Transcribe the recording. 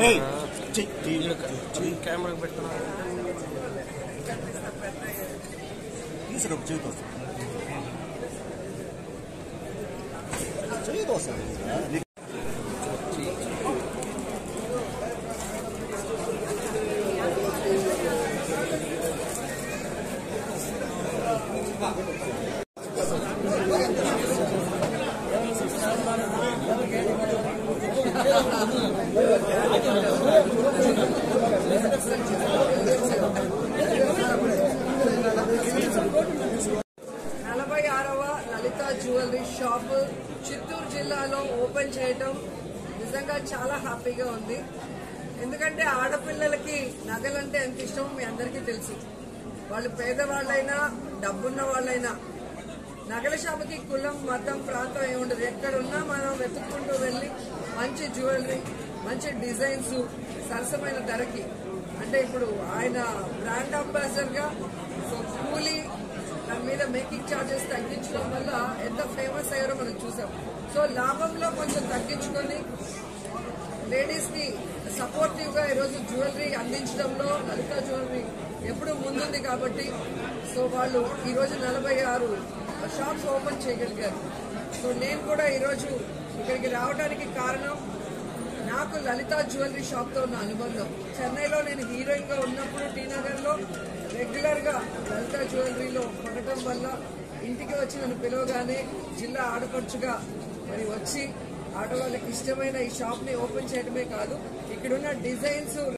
ఏయ్, చెయ్, చెయ్. కెమెరా పెట్టుకున్నా తీసాడు ఒక చేతి వస్తుంది చేతి వస్తుంది నలభై ఆరవ లలిత జ్యువెలరీ షాప్ చిత్తూరు జిల్లాలో ఓపెన్ చేయటం నిజంగా చాలా హ్యాపీగా ఉంది ఎందుకంటే ఆడపిల్లలకి నగలంటే ఎంత ఇష్టమో మీ అందరికీ తెలుసు వాళ్ళు పేదవాళ్ళైనా డబ్బున్న వాళ్ళైనా నగల షాపుకి కులం మతం ప్రాంతం ఏముండదు ఎక్కడున్నా మనం వెతుక్కుంటూ వెళ్ళి మంచి జ్యువెలరీ మంచి డిజైన్స్ సరసమైన ధరకి అంటే ఇప్పుడు ఆయన బ్రాండ్ అంబాసిడర్ గా సో కూలీ దాని మీద మేకింగ్ ఛార్జెస్ తగ్గించడం వల్ల ఎంత ఫేమస్ అయ్యారో మనం చూసాం సో లాభంలో కొంచెం తగ్గించుకొని లేడీస్ కి సపోర్టివ్ గా ఈరోజు జ్యువెలరీ అందించడంలో లలిత జ్యువెలరీ ఎప్పుడు ముందుంది కాబట్టి సో వాళ్ళు ఈ రోజు నలభై ఆరు షాప్స్ ఓపెన్ చేయగలిగారు సో నేను కూడా ఈరోజు ఇక్కడికి రావడానికి కారణం నాకు లలిత జ్యువెలరీ షాప్ తో ఉన్న అనుబంధం చెన్నైలో నేను హీరోయిన్ గా ఉన్నప్పుడు టీ నగర్ లో రెగ్యులర్ గా లలిత జ్యువెలరీలో కొనటం వల్ల ఇంటికి వచ్చి నన్ను పిలవగానే జిల్లా ఆడపడుచుగా మరి వచ్చి ఆడవాళ్ళకి ఇష్టమైన ఈ షాప్ ని ఓపెన్ చేయడమే కాదు ఇక్కడున్న డిజైన్స్